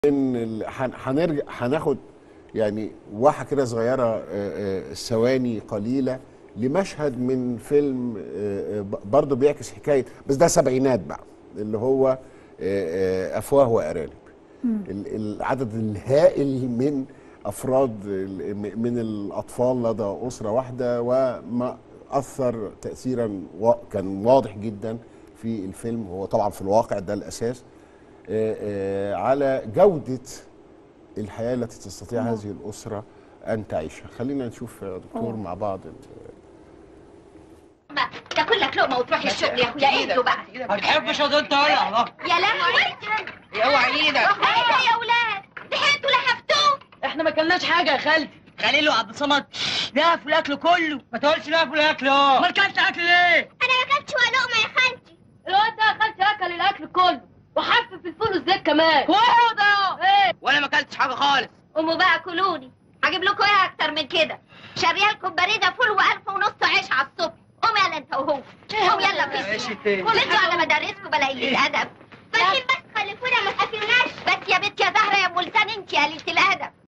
ان ال- هن- هنرجع هناخد يعني واحه كده صغيره آه، آه، ثواني قليله لمشهد من فيلم آه، آه، ب- برضه بيعكس حكايه بس ده سبعينات بقى اللي هو آه، آه، افواه وارانب ال- العدد الهائل من افراد ال- م- من الاطفال لدى اسره واحده وما اثر تاثيرا وا- كان واضح جدا في الفيلم هو طبعا في الواقع ده الاساس آه، آه، على جوده الحياه التي تستطيع هذه الاسره ان تعيشها خلينا نشوف يا دكتور مع بعض ال- ما تاكل لك لقمه وتروح الشغل يا اخويا انتوا بقى ما تحبش يا انت ولا الله يا لهوي اوعى ايدك ايه ده يا اولاد ضحكتوا لهفتوه احنا ما كلناش حاجه يا خالتي خليل وعبد الصمد لهفوا الاكل كله ما تقولش لهفوا الاكل اه ما اكلت اكل ليه؟ انا ما اكلتش ولا لقمه يا خالتي الواد ده خالتي اكل الاكل كله وحفف الفول والزيت كمان وده ايه ولا ما اكلتش حاجه خالص قوموا بقى كلوني هجيب لكم ايه اكتر من كده شاريه لكم بريده فول والف ونص عيش على الصبح قوم يلا انت وهو قوم يلا عيش في التاني. كل انتوا على مدارسكم بلاقي الادب